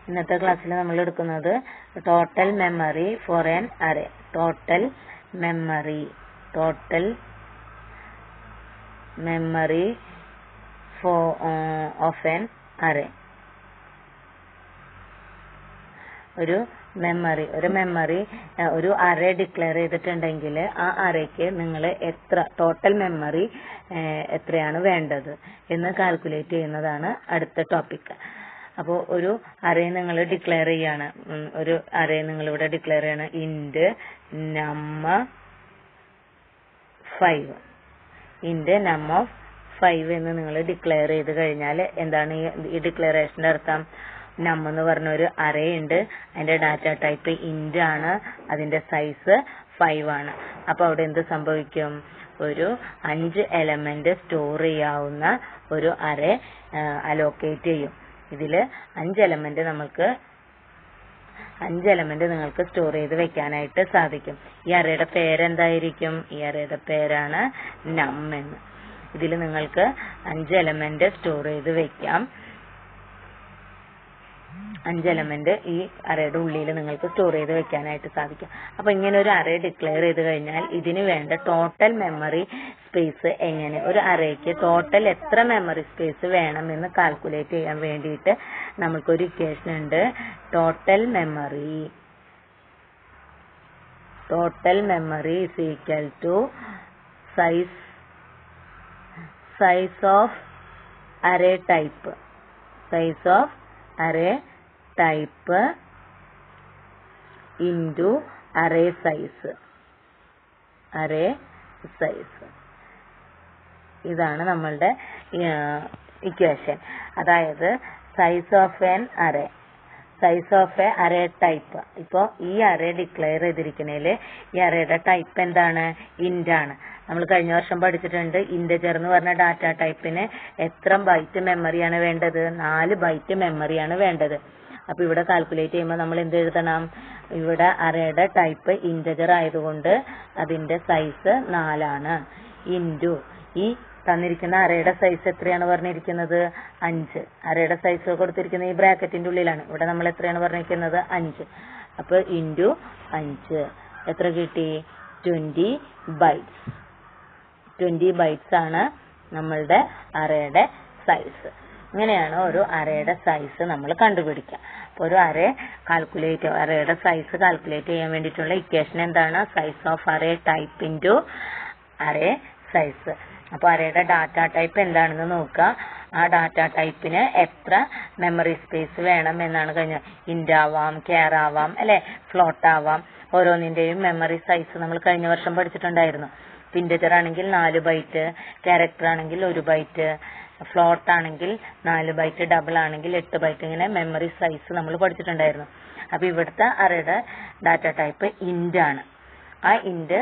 ഇന്നത്തെ ക്ലാസ്സിൽ നമ്മൾ എടുക്കുന്നത് total memory for an array total memory total memory for of an array ഒരു മെമ്മറി ഒരു മെമ്മറി ഒരു അറേ ഡിക്ലെയർ ചെയ്തിട്ടുണ്ടെങ്കിൽ ആ അറേക്ക് നിങ്ങൾ എത്ര ടോട്ടൽ മെമ്മറി എത്രയാണ് വേണ്ടത് എന്ന് കാൽക്കുലേറ്റ് ചെയ്യുന്നതാണ് അടുത്ത ടോപ്പിക് അപ്പോൾ ഒരു അറേ നിങ്ങൾ ഡിക്ലെയർ ചെയ്യാണ് ഉം, ഒരു അറേ നിങ്ങൾ ഇവിടെ ഡിക്ലെയർ ചെയ്യാണ് ഇൻഡ് നമ്മ ഫൈവ് ഇൻഡ് നം ഓഫ് ഫൈവ് എന്ന് നിങ്ങൾ ഡിക്ലെയർ ചെയ്ത് കഴിഞ്ഞാൽ എന്താണ് ഈ- ഈ ഡിക്ലറേഷന്റെ അർത്ഥം നം എന്ന് പറഞ്ഞ ഒരു അറേ ഉണ്ട് അതിന്റെ ഡാറ്റ ടൈപ്പ് ഇൻഡ് ആണ് അതിന്റെ സൈസ് ഫൈവ് ആണ് അപ്പൊ അവിടെ എന്ത് സംഭവിക്കും ഒരു അഞ്ച് എലമെന്റ് സ്റ്റോർ ചെയ്യാവുന്ന ഒരു അറേ അലോക്കേറ്റ് ചെയ്യും ഇതില് അഞ്ച് എലമെന്റ് നമുക്ക് അഞ്ച് എലമെന്റ് നിങ്ങൾക്ക് സ്റ്റോർ ചെയ്ത് വെക്കാനായിട്ട് സാധിക്കും ഈ അറയുടെ പേരെന്തായിരിക്കും ഈ അറയുടെ പേരാണ് നം എന്ന് ഇതിൽ നിങ്ങൾക്ക് അഞ്ച് എലമെന്റ് സ്റ്റോർ ചെയ്ത് വെക്കാം അഞ്ച് എലമെന്റ് ഈ അറയുടെ ഉള്ളിൽ നിങ്ങൾക്ക് സ്റ്റോർ ചെയ്ത് വെക്കാനായിട്ട് സാധിക്കും അപ്പൊ ഇങ്ങനെ ഒരു അറേ ഡിക്ലെയർ ചെയ്ത് കഴിഞ്ഞാൽ ഇതിന് വേണ്ട ടോട്ടൽ മെമ്മറി സ്പേസ് എങ്ങനെ ഒരു അറേക്ക് ടോട്ടൽ എത്ര മെമ്മറി സ്പേസ് വേണമെന്ന് കാൽക്കുലേറ്റ് ചെയ്യാൻ വേണ്ടിയിട്ട് നമുക്കൊരു ഇക്വേഷൻ ഉണ്ട് total memory total memory is equal to size size of array type size of array type into array size array size ഇതാണ് നമ്മളുടെ ഇക്വേഷൻ അതായത് size of an array size of a array type ഇപ്പോ ഈ array declare ചെയ്തിരിക്കുന്നതിൽ ഈ അറേയുടെ type എന്താണ് int ആണ് നമ്മൾ കഴിഞ്ഞ വർഷം പഠിച്ചിട്ടുണ്ട് ഇന്റജർ എന്ന് പറഞ്ഞ ഡാറ്റ ടൈപ്പിന് എത്ര ബൈറ്റ് മെമ്മറിയാണ് വേണ്ടത് നാല് ബൈറ്റ് മെമ്മറിയാണ് വേണ്ടത് അപ്പൊ ഇവിടെ കാൽക്കുലേറ്റ് ചെയ്യുമ്പോൾ നമ്മൾ എന്ത് എഴുതണം ഇവിടെ അറേയുടെ ടൈപ്പ് ഇന്റജർ ആയതുകൊണ്ട് അതിന്റെ സൈസ് നാലാണ് ഇൻറ്റു ഈ തന്നിരിക്കുന്ന അറയുടെ സൈസ് എത്രയാണ് പറഞ്ഞിരിക്കുന്നത് അഞ്ച് അറയുടെ സൈസ് കൊടുത്തിരിക്കുന്ന ഈ ബ്രാക്കറ്റിന്റെ ഉള്ളിലാണ് ഇവിടെ നമ്മൾ എത്രയാണ് പറഞ്ഞിരിക്കുന്നത് അഞ്ച് അപ്പൊ ഇൻറ്റു അഞ്ച് എത്ര കിട്ടി ട്വന്റി ബൈറ്റ്സ് ട്വന്റി ബൈറ്റ്സ് ആണ് നമ്മളുടെ അറയുടെ സൈസ് ഇങ്ങനെയാണ് ഒരു അറയുടെ സൈസ് നമ്മൾ കണ്ടുപിടിക്കുക അപ്പൊ ഒരു അറേ കാൽക്കുലേറ്റ് അറയുടെ സൈസ് കാൽക്കുലേറ്റ് ചെയ്യാൻ വേണ്ടിയിട്ടുള്ള ഇക്വേഷൻ എന്താണ് size of array type into array size അപ്പൊ അറേയുടെ ഡാറ്റ ടൈപ്പ് എന്താണെന്ന് നോക്കുക ആ ഡാറ്റ ടൈപ്പിന് എത്ര മെമ്മറി സ്പേസ് വേണം എന്നാണ് കഴിഞ്ഞ ഇൻഡ് ആവാം കെയർ ആവാം അല്ലെ ഫ്ലോട്ട് ആവാം ഓരോന്നിന്റെയും മെമ്മറി സൈസ് നമ്മൾ കഴിഞ്ഞ വർഷം പഠിച്ചിട്ടുണ്ടായിരുന്നു ഇൻറ്റജർ ആണെങ്കിൽ നാല് ബൈറ്റ് ക്യാരക്ടർ ആണെങ്കിൽ ഒരു ബൈറ്റ് ഫ്ലോട്ട് ആണെങ്കിൽ നാല് ബൈറ്റ് ഡബിൾ ആണെങ്കിൽ എട്ട് ബൈറ്റ് ഇങ്ങനെ മെമ്മറി സൈസ് നമ്മൾ പഠിച്ചിട്ടുണ്ടായിരുന്നു അപ്പൊ ഇവിടുത്തെ അറയുടെ ഡാറ്റ ടൈപ്പ് ഇൻഡ് ആണ് ആ ഇന്റ്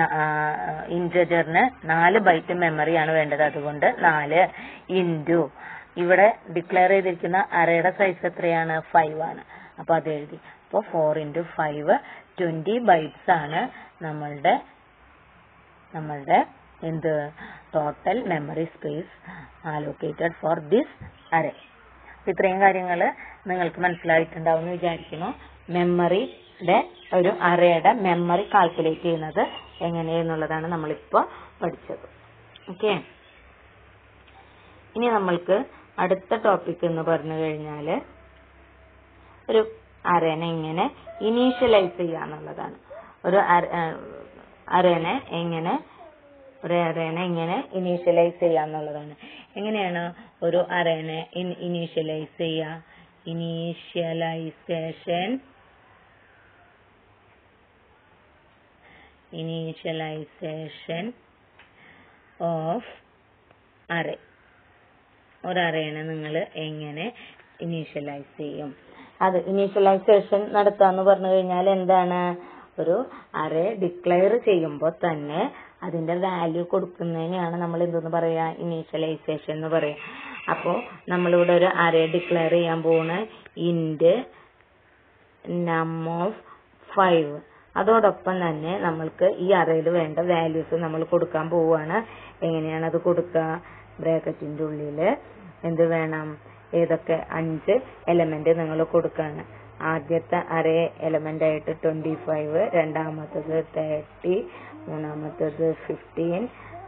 ഇൻറ്റജറിന് നാല് ബൈറ്റ് മെമ്മറിയാണ് വേണ്ടത് അതുകൊണ്ട് നാല് ഇൻറ്റു ഇവിടെ ഡിക്ലെയർ ചെയ്തിരിക്കുന്ന അറയുടെ സൈസ് എത്രയാണ് ഫൈവ് ആണ് അപ്പൊ അത് എഴുതി അപ്പൊ four into five twenty bytes ആണ് നമ്മളുടെ നമ്മളുടെ എന്ത് total memory space allocated for this array ഇത്രയും കാര്യങ്ങൾ നിങ്ങൾക്ക് മനസ്സിലായിട്ടുണ്ടാവും എന്ന് വിചാരിക്കുന്നു മെമ്മറിയുടെ ഒരു അറേയുടെ മെമ്മറി കാൽക്കുലേറ്റ് ചെയ്യുന്നത് എങ്ങനെയെന്നുള്ളതാണ് നമ്മളിപ്പോ പഠിച്ചത് ഓക്കെ ഇനി നമ്മൾക്ക് അടുത്ത ടോപ്പിക് എന്ന് പറഞ്ഞു കഴിഞ്ഞാല് ഒരു അറേനെ എങ്ങനെ ഇനീഷ്യലൈസ് ചെയ്യാന്നുള്ളതാണ് ഒരു അറേനെ എങ്ങനെ ഒരു അറേനെ എങ്ങനെ ഇനീഷ്യലൈസ് ചെയ്യാന്നുള്ളതാണ് എങ്ങനെയാണ് ഒരു അറേനെ ഇനീഷ്യലൈസ് ചെയ്യുക ഇനീഷ്യലൈസേഷൻ ഇനീഷ്യലൈസേഷൻ ഓഫ് അറേ ഒരു അറേനെ നിങ്ങൾ എങ്ങനെ ഇനീഷ്യലൈസ് ചെയ്യും അത് ഇനീഷ്യലൈസേഷൻ നടത്താന്ന് പറഞ്ഞു കഴിഞ്ഞാൽ എന്താണ് ഒരു അറേ ഡിക്ലെയർ ചെയ്യുമ്പോൾ തന്നെ അതിന്റെ വാല്യൂ കൊടുക്കുന്നതിനെയാണ് നമ്മൾ എന്തെന്ന് പറയാ ഇനീഷ്യലൈസേഷൻ എന്ന് പറയാ അപ്പോ നമ്മളിവിടെ ഒരു അറേ ഡിക്ലെയർ ചെയ്യാൻ പോണ ഇന്റ് നം ഓഫ് ഫൈവ് അതോടൊപ്പം തന്നെ നമ്മൾക്ക് ഈ അറയിൽ വേണ്ട വാല്യൂസ് നമ്മൾ കൊടുക്കാൻ പോവുകയാണ് എങ്ങനെയാണ് അത് കൊടുക്കുക ബ്രാക്കറ്റിന്റെ ഉള്ളില് എന്ത് വേണം ഏതൊക്കെ അഞ്ച് എലമെന്റ് നിങ്ങൾ കൊടുക്കാണ് ആദ്യത്തെ അറേ എലമെന്റ് ആയിട്ട് ട്വന്റി ഫൈവ് രണ്ടാമത്തത് തേർട്ടി മൂന്നാമത്തത് ഫിഫ്റ്റീൻ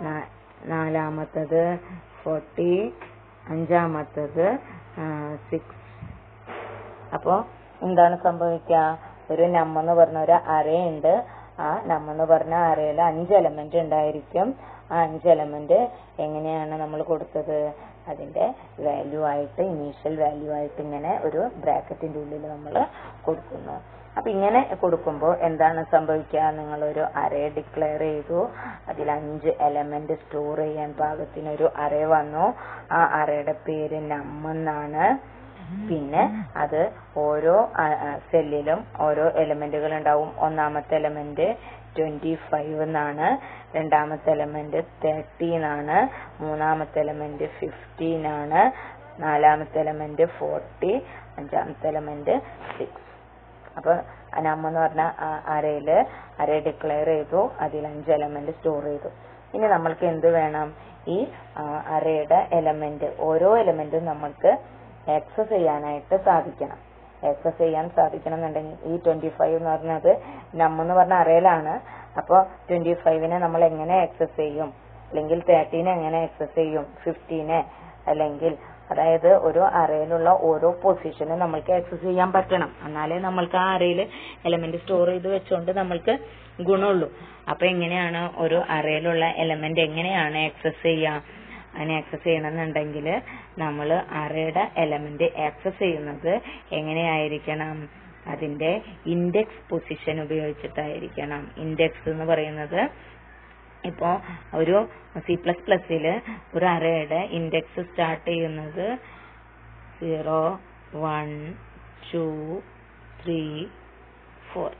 നാലാമത്തത് ഫോർട്ടി അഞ്ചാമത്തത് സിക്സ് അപ്പോ എന്താണ് സംഭവിക്കുക ഒരു നം എന്ന് പറഞ്ഞ ഒരു അറേ ഉണ്ട് ആ നം എന്ന് പറഞ്ഞ അറയിൽ അഞ്ച് എലമെന്റ് ഉണ്ടായിരിക്കും ആ അഞ്ച് എലമെന്റ് എങ്ങനെയാണ് നമ്മൾ കൊടുത്തത് അതിന്റെ വാല്യൂ ആയിട്ട് ഇനീഷ്യൽ വാല്യൂ ആയിട്ട് ഇങ്ങനെ ഒരു ബ്രാക്കറ്റിന്റെ ഉള്ളിൽ നമ്മൾ കൊടുക്കുന്നു അപ്പൊ ഇങ്ങനെ കൊടുക്കുമ്പോൾ എന്താണ് സംഭവിക്കുക നിങ്ങൾ ഒരു അറേ ഡിക്ലെയർ ചെയ്തു അതിൽ അഞ്ച് എലമെന്റ് സ്റ്റോർ ചെയ്യാൻ പാകത്തിന് ഒരു അറേ വന്നു ആ അറയുടെ പേര് നമ്മെന്നാണ് പിന്നെ അത് ഓരോ സെല്ലിലും ഓരോ എലമെന്റുകൾ ഉണ്ടാവും ഒന്നാമത്തെ എലമെന്റ് ട്വന്റി ഫൈവ് എന്നാണ് രണ്ടാമത്തെ എലമെന്റ് തേർട്ടി എന്നാണ് മൂന്നാമത്തെ എലമെന്റ് ഫിഫ്റ്റീൻ ആണ് നാലാമത്തെ എലമെന്റ് ഫോർട്ടി അഞ്ചാമത്തെ എലമെന്റ് സിക്സ് അപ്പൊ നമ്മ എന്ന് പറഞ്ഞ അരയില് അര ഡിക്ലെയർ ചെയ്തു അതിൽ അഞ്ച് എലമെന്റ് സ്റ്റോർ ചെയ്തു ഇനി നമ്മൾക്ക് എന്ത് വേണം ഈ അരയുടെ എലമെന്റ് ഓരോ എലമെന്റും നമ്മൾക്ക് ആക്സസ് ചെയ്യാനായിട്ട് സാധിക്കണം ആക്സസ് ചെയ്യാൻ സാധിക്കണം എന്നുണ്ടെങ്കിൽ ഈ ട്വന്റി ഫൈവ് എന്ന് പറഞ്ഞത് നമ്മെന്ന് പറഞ്ഞ അറയിലാണ് അപ്പോൾ ട്വന്റി ഫൈവിനെ നമ്മൾ എങ്ങനെ ആക്സസ് ചെയ്യും അല്ലെങ്കിൽ തേർട്ടീനെ എങ്ങനെ ആക്സസ് ചെയ്യും ഫിഫ്റ്റീനെ അല്ലെങ്കിൽ അതായത് ഒരു അറയിലുള്ള ഓരോ പൊസിഷനും നമ്മൾക്ക് ആക്സസ് ചെയ്യാൻ പറ്റണം എന്നാലേ നമ്മൾക്ക് ആ അറയിൽ എലമെന്റ് സ്റ്റോർ ചെയ്ത് വെച്ചുകൊണ്ട് നമ്മൾക്ക് ഗുണമുള്ളൂ അപ്പൊ എങ്ങനെയാണ് ഒരു അറയിലുള്ള എലമെന്റ് എങ്ങനെയാണ് ആക്സസ് ചെയ്യുക അതിനെ ആക്സസ് ചെയ്യണമെന്നുണ്ടെങ്കിൽ നമ്മൾ അറയുടെ എലമെന്റ് ആക്സസ് ചെയ്യുന്നത് എങ്ങനെയായിരിക്കണം അതിന്റെ ഇൻഡെക്സ് പൊസിഷൻ ഉപയോഗിച്ചിട്ടായിരിക്കണം ഇൻഡെക്സ് എന്ന് പറയുന്നത് ഇപ്പോ ഒരു സി പ്ലസ് പ്ലസില് ഒരു അറയുടെ ഇൻഡെക്സ് സ്റ്റാർട്ട് ചെയ്യുന്നത് zero one two three four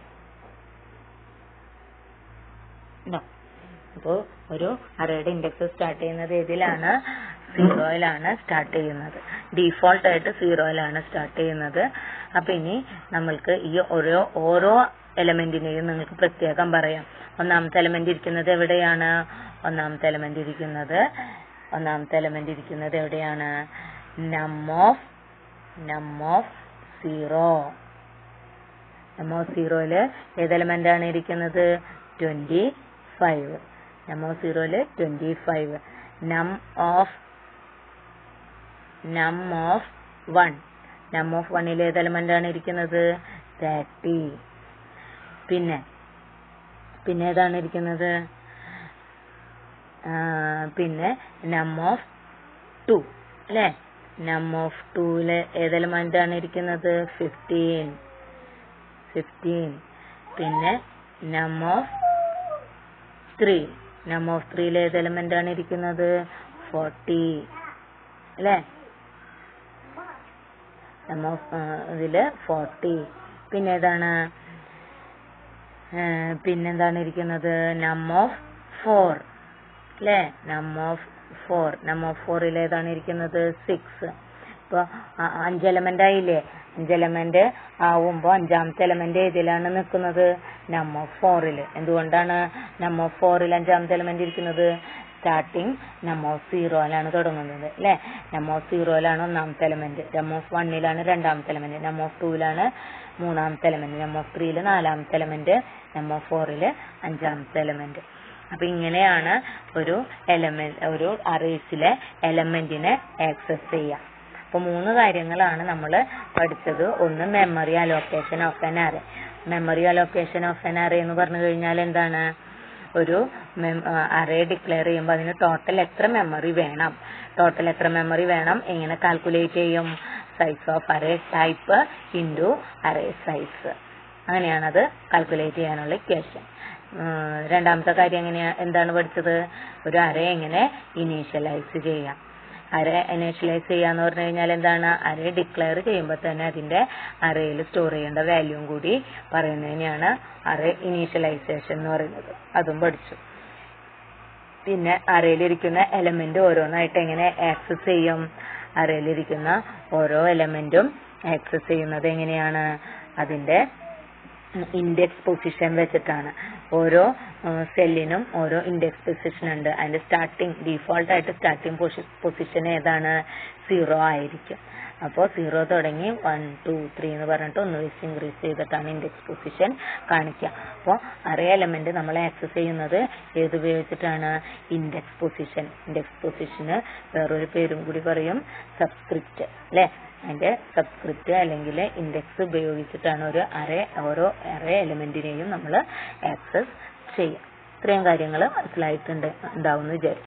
അപ്പോൾ ഒരു അറയുടെ ഇൻഡെക്സ് സ്റ്റാർട്ട് ചെയ്യുന്നത് ഏതിലാണ് സീറോയിലാണ് സ്റ്റാർട്ട് ചെയ്യുന്നത് ഡീഫോൾട്ട് ആയിട്ട് സീറോയിലാണ് സ്റ്റാർട്ട് ചെയ്യുന്നത് അപ്പൊ ഇനി നമ്മൾക്ക് ഈ ഓരോ ഓരോ എലമെന്റിനെയും നിങ്ങൾക്ക് പ്രത്യേകം പറയാം ഒന്നാമത്തെ എലമെന്റ് ഇരിക്കുന്നത് എവിടെയാണ് ഒന്നാമത്തെ എലമെന്റ് ഇരിക്കുന്നത് ഒന്നാമത്തെ എലമെന്റ് ഇരിക്കുന്നത് എവിടെയാണ് num of num of zero num of സീറോയില് ഏത് എലമെന്റ് ആണ് ഇരിക്കുന്നത് ട്വന്റി ഫൈവ് നം ഓഫ് സീറോയില് twenty five num of num of one num of വണ്ണിൽ ഏത് എലമെന്റ് ആണ് ഇരിക്കുന്നത് തേർട്ടി പിന്നെ പിന്നെ ഏതാണ് ഇരിക്കുന്നത് പിന്നെ നം ഓഫ് ടു അല്ലെ നം ഓഫ് ടൂല് ഏത് എലമെന്റ് ആണ് ഇരിക്കുന്നത് ഫിഫ്റ്റീൻ ഫിഫ്റ്റീൻ പിന്നെ നം ഓഫ് ത്രീ നം ഓഫ് ത്രീയിൽ ഏത് എലമെന്റ് ആണ് ഇരിക്കുന്നത് ഫോർട്ടി അല്ലെ നം ഓഫ് ഇതില് ഫോർട്ടി പിന്നെ ഏതാണ് പിന്നെന്താണ് ഇരിക്കുന്നത് നം ഓഫ് ഫോർ അല്ലെ നം ഓഫ് ഫോർ നം ഓഫ് ഫോറിൽ ഏതാണ് ഇരിക്കുന്നത് സിക്സ് ഇപ്പൊ അഞ്ച് എലമെന്റ് ആയില്ലേ അഞ്ച് എലമെന്റ് ആവുമ്പോ അഞ്ചാമത്തെ എലമെന്റ് ഏതിലാണ് നിൽക്കുന്നത് നം ഓഫ് ഫോറിൽ എന്തുകൊണ്ടാണ് നം ഓഫ് ഫോറിൽ അഞ്ചാമത്തെ എലമെന്റ് ഇരിക്കുന്നത് സ്റ്റാർട്ടിങ് നം ഓഫ് സീറോയിലാണ് തുടങ്ങുന്നത് അല്ലെ നം ഓഫ് സീറോയിലാണ് ഒന്നാമത്തെ എലമെന്റ് നം ഓഫ് വണ്ണിലാണ് രണ്ടാമത്തെ എലമെന്റ് നം ഓഫ് ടൂവിലാണ് മൂന്നാമത്തെ എലമെന്റ് നം ഓഫ് ത്രീയില് നാലാമത്തെ എലമെന്റ് നം ഓഫ് ഫോറില് അഞ്ചാമത്തെ എലമെന്റ് അപ്പൊ ഇങ്ങനെയാണ് ഒരു എലമെന്റ് ഒരു അറേസിലെ എലമെന്റിനെ ആക്സസ് ചെയ്യാം അപ്പൊ മൂന്ന് കാര്യങ്ങളാണ് നമ്മൾ പഠിച്ചത് ഒന്ന് memory allocation of an array memory allocation of an array എന്ന് പറഞ്ഞു കഴിഞ്ഞാൽ എന്താണ് ഒരു അറേ ഡിക്ലെയർ ചെയ്യുമ്പോൾ അതിന് ടോട്ടൽ എത്ര മെമ്മറി വേണം ടോട്ടൽ എത്ര മെമ്മറി വേണം എങ്ങനെ കാൽക്കുലേറ്റ് ചെയ്യും size of array type into array size അങ്ങനെയാണത് കാൽക്കുലേറ്റ് ചെയ്യാനുള്ള ഇക്വേഷൻ രണ്ടാമത്തെ കാര്യം എങ്ങനെയാ എന്താണ് പഠിച്ചത് ഒരു അറേ എങ്ങനെ ഇനീഷ്യലൈസ് ചെയ്യാം അറേ ഇനീഷ്യലൈസ് ചെയ്യാന്ന് പറഞ്ഞു കഴിഞ്ഞാൽ എന്താണ് അറേ ഡിക്ലെയർ ചെയ്യുമ്പോൾ തന്നെ അതിന്റെ അറേയിൽ സ്റ്റോർ ചെയ്യേണ്ട വാല്യൂം കൂടി പറയുന്നതിനെയാണ് അറേ ഇനീഷ്യലൈസേഷൻ എന്ന് പറയുന്നത് അതും പഠിച്ചു പിന്നെ അറയിലിരിക്കുന്ന എലമെന്റ് ഓരോന്നായിട്ട് എങ്ങനെ ആക്സസ് ചെയ്യും അറയിലിരിക്കുന്ന ഓരോ എലമെന്റും ആക്സസ് ചെയ്യുന്നത് എങ്ങനെയാണ് അതിന്റെ ഇൻഡെക്സ് പൊസിഷൻ വെച്ചിട്ടാണ് ഓരോ സെല്ലിനും ഓരോ ഇൻഡെക്സ് പൊസിഷൻ ഉണ്ട് അതിന്റെ സ്റ്റാർട്ടിംഗ് ഡീഫോൾട്ട് ആയിട്ട് സ്റ്റാർട്ടിംഗ് പൊസിഷൻ ഏതാണ് സീറോ ആയിരിക്കും അപ്പോൾ സീറോ തുടങ്ങി വൺ ടു ത്രീ എന്ന് പറഞ്ഞിട്ട് ഒന്ന് വെച്ച് ഇൻക്രീസ് ചെയ്തിട്ടാണ് ഇൻഡെക്സ് പൊസിഷൻ കാണിക്കുക അപ്പോൾ അറേ എലമെന്റ് നമ്മൾ ആക്സസ് ചെയ്യുന്നത് ഏത് ഉപയോഗിച്ചിട്ടാണ് ഇൻഡെക്സ് പൊസിഷൻ ഇൻഡെക്സ് പൊസിഷന് വേറൊരു പേരും കൂടി പറയും സബ്സ്ക്രിപ്റ്റ് അല്ലെ അതിന്റെ സബ്സ്ക്രിപ്റ്റ് അല്ലെങ്കിൽ ഇൻഡെക്സ് ഉപയോഗിച്ചിട്ടാണ് ഒരു അറേ ഓരോ അറേ എലമെന്റിനെയും നമ്മൾ ആക്സസ് ചെയ്യുക ഇത്രയും കാര്യങ്ങൾ മനസ്സിലായിട്ടുണ്ട് ഉണ്ടാവും എന്ന് വിചാരിച്ചു